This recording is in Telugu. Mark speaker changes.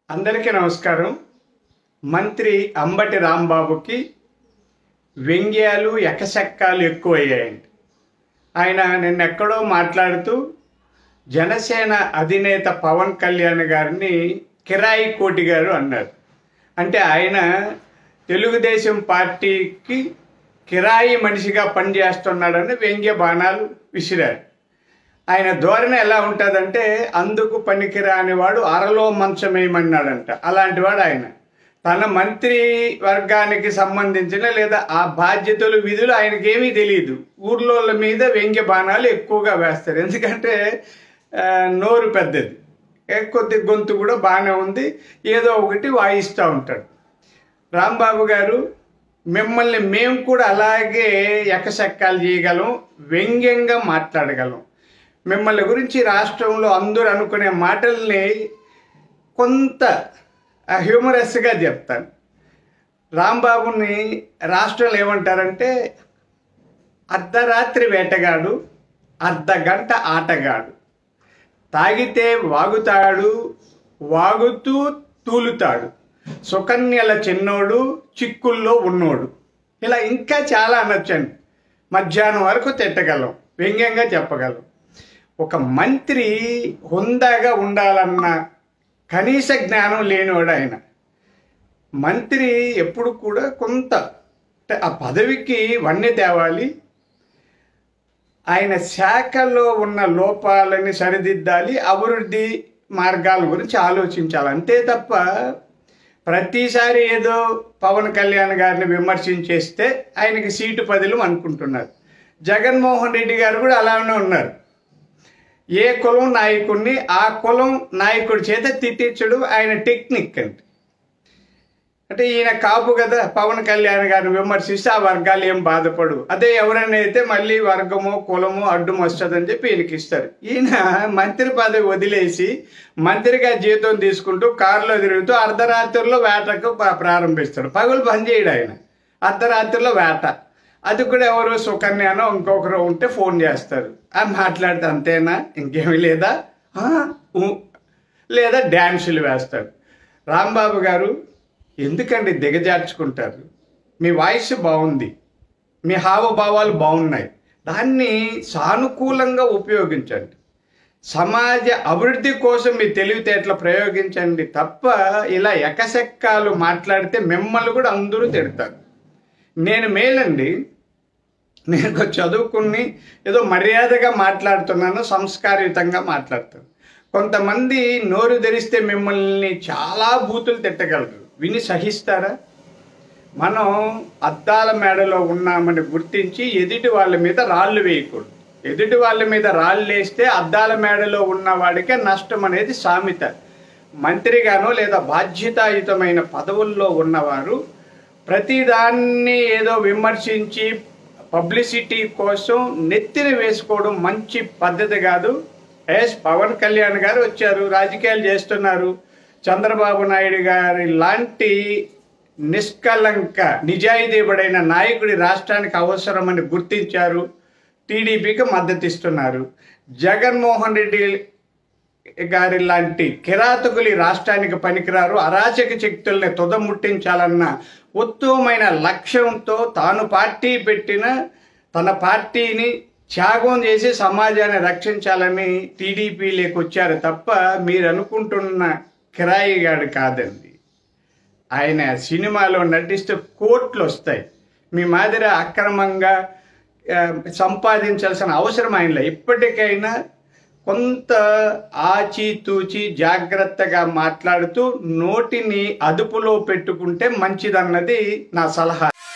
Speaker 1: అందరికీ నమస్కారం మంత్రి అంబటి రాంబాబుకి వ్యంగ్యాలు ఎకసెక్కాలు ఎక్కువయ్యాయండి ఆయన నిన్నెక్కడో మాట్లాడుతూ జనసేన అధినేత పవన్ కళ్యాణ్ గారిని కిరాయి కోటి గారు అన్నారు అంటే ఆయన తెలుగుదేశం పార్టీకి కిరాయి మనిషిగా పనిచేస్తున్నాడని వ్యంగ్య బాణాలు విసిరారు ఆయన ధోరణి ఎలా ఉంటుందంటే అందుకు పనికిరాని వాడు అరలో మంచమేయమన్నాడంట అలాంటి వాడు ఆయన తన మంత్రి వర్గానికి సంబంధించిన లేదా ఆ బాధ్యతలు విధులు ఆయనకేమీ తెలియదు ఊర్లోళ్ళ మీద వ్యంగ్య బాణాలు ఎక్కువగా వేస్తారు ఎందుకంటే ఆ, నోరు పెద్దది ఏ కొద్ది గొంతు కూడా బాగానే ఉంది ఏదో ఒకటి వాయిస్తూ ఉంటాడు రాంబాబు గారు మిమ్మల్ని మేము కూడా అలాగే ఎకసెక్కాలు చేయగలం వ్యంగ్యంగా మాట్లాడగలం మిమ్మల్ని గురించి రాష్ట్రంలో అందరూ అనుకునే మాటల్ని కొంత హ్యూమరస్గా చెప్తాను రాంబాబుని రాష్ట్రంలో ఏమంటారంటే అర్ధరాత్రి వేటగాడు అర్ధ గంట ఆటగాడు తాగితే వాగుతాడు వాగుతూ తూలుతాడు సుకన్యల చిన్నోడు చిక్కుల్లో ఉన్నోడు ఇలా ఇంకా చాలా అనొచ్చండి మధ్యాహ్నం వరకు తిట్టగలం వ్యంగ్యంగా చెప్పగలం ఒక మంత్రి హుందాగా ఉండాలన్న కనీస జ్ఞానం లేనివాడు ఆయన మంత్రి ఎప్పుడు కూడా కొంత అంటే ఆ పదవికి వన్నె తేవాలి ఆయన శాఖలో ఉన్న లోపాలని సరిదిద్దాలి అభివృద్ధి మార్గాల గురించి ఆలోచించాలి అంతే తప్ప ప్రతిసారి ఏదో పవన్ కళ్యాణ్ గారిని విమర్శించేస్తే ఆయనకి సీటు పదిలం అనుకుంటున్నారు జగన్మోహన్ రెడ్డి గారు కూడా అలానే ఉన్నారు ఏ కులం నాయకుడిని ఆ కులం నాయకుడి చేత తిట్టించడం ఆయన టెక్నిక్ అండి అంటే ఈయన కాపు కదా పవన్ కళ్యాణ్ గారిని విమర్శిస్తే ఆ వర్గాలు ఏం బాధపడు అదే ఎవరైనా అయితే మళ్ళీ వర్గమో కులమో అడ్డం వస్తుందని చెప్పి ఈయనకి ఇస్తారు ఈయన మంత్రి పదవి వదిలేసి మంత్రిగా జీతం తీసుకుంటూ కారులో తిరుగుతూ అర్ధరాత్రిలో వేటకు ప్ర- ప్రారంభిస్తాడు పగులు పని చేయడు ఆయన అర్ధరాత్రిలో వేట అది కూడా ఎవరు సుకన్యానో ఇంకొకరు ఉంటే ఫోన్ చేస్తారు ఆ మాట్లాడితే అంతేనా ఇంకేమీ లేదా "ఆ, ఊ." లేదా డ్యాన్సులు వేస్తాడు రాంబాబు గారు ఎందుకండి దిగజార్చుకుంటారు మీ వాయిస్ బాగుంది మీ హావభావాలు బాగున్నాయి దాన్ని సానుకూలంగా ఉపయోగించండి సమాజ అభివృద్ధి కోసం మీ తెలివితేటలు ప్రయోగించండి తప్ప ఇలా ఎకసెక్కాలు మాట్లాడితే మిమ్మల్ని కూడా అందరూ తిడతారు నేను మేలండి నేను కొంచెం చదువుకుని ఏదో మర్యాదగా మాట్లాడుతున్నాను సంస్కారయుతంగా మాట్లాడుతాను కొంతమంది నోరు తెరిస్తే మిమ్మల్ని చాలా బూతులు తిట్టగలరు విని సహిస్తారా మనం అద్దాల మేడలో ఉన్నామని గుర్తించి ఎదుటి వాళ్ళ మీద రాళ్ళు వేయకూడదు ఎదుటి వాళ్ళ మీద రాళ్ళు వేస్తే అద్దాల మేడలో ఉన్న వాడికే నష్టం అనేది సామెత మంత్రిగానో లేదా బాధ్యతాయుతమైన పదవుల్లో ఉన్నవారు ప్రతిదాన్ని ఏదో విమర్శించి పబ్లిసిటీ కోసం నెత్తిన వేసుకోవడం మంచి పద్ధతి కాదు ఎస్ పవన్ కళ్యాణ్ గారు వచ్చారు రాజకీయాలు చేస్తున్నారు చంద్రబాబు నాయుడు గారి లాంటి నిష్కలంక నిజాయితీపడైన నాయకుడి రాష్ట్రానికి అవసరమని గుర్తించారు టీడీపీకి మద్దతు ఇస్తున్నారు జగన్మోహన్ రెడ్డి గారి లాంటి కిరాతకులు ఈ రాష్ట్రానికి పనికిరారు అరాచక శక్తుల్ని తుదముట్టించాలన్న ఉత్తమమైన లక్ష్యంతో తాను పార్టీ పెట్టిన తన పార్టీని త్యాగం చేసి సమాజాన్ని రక్షించాలని టీడీపీలోకి వచ్చారు తప్ప మీరు అనుకుంటున్న కిరాయిగాడు కాదండి ఆయన సినిమాలో నటిస్తే కోట్లు వస్తాయి మీ మాదిరి అక్రమంగా ఆ, సంపాదించాల్సిన అవసరం ఆయనలో ఇప్పటికైనా కొంత ఆచితూచి జాగ్రత్తగా మాట్లాడుతూ నోటిని అదుపులో పెట్టుకుంటే మంచిదన్నది నా సలహా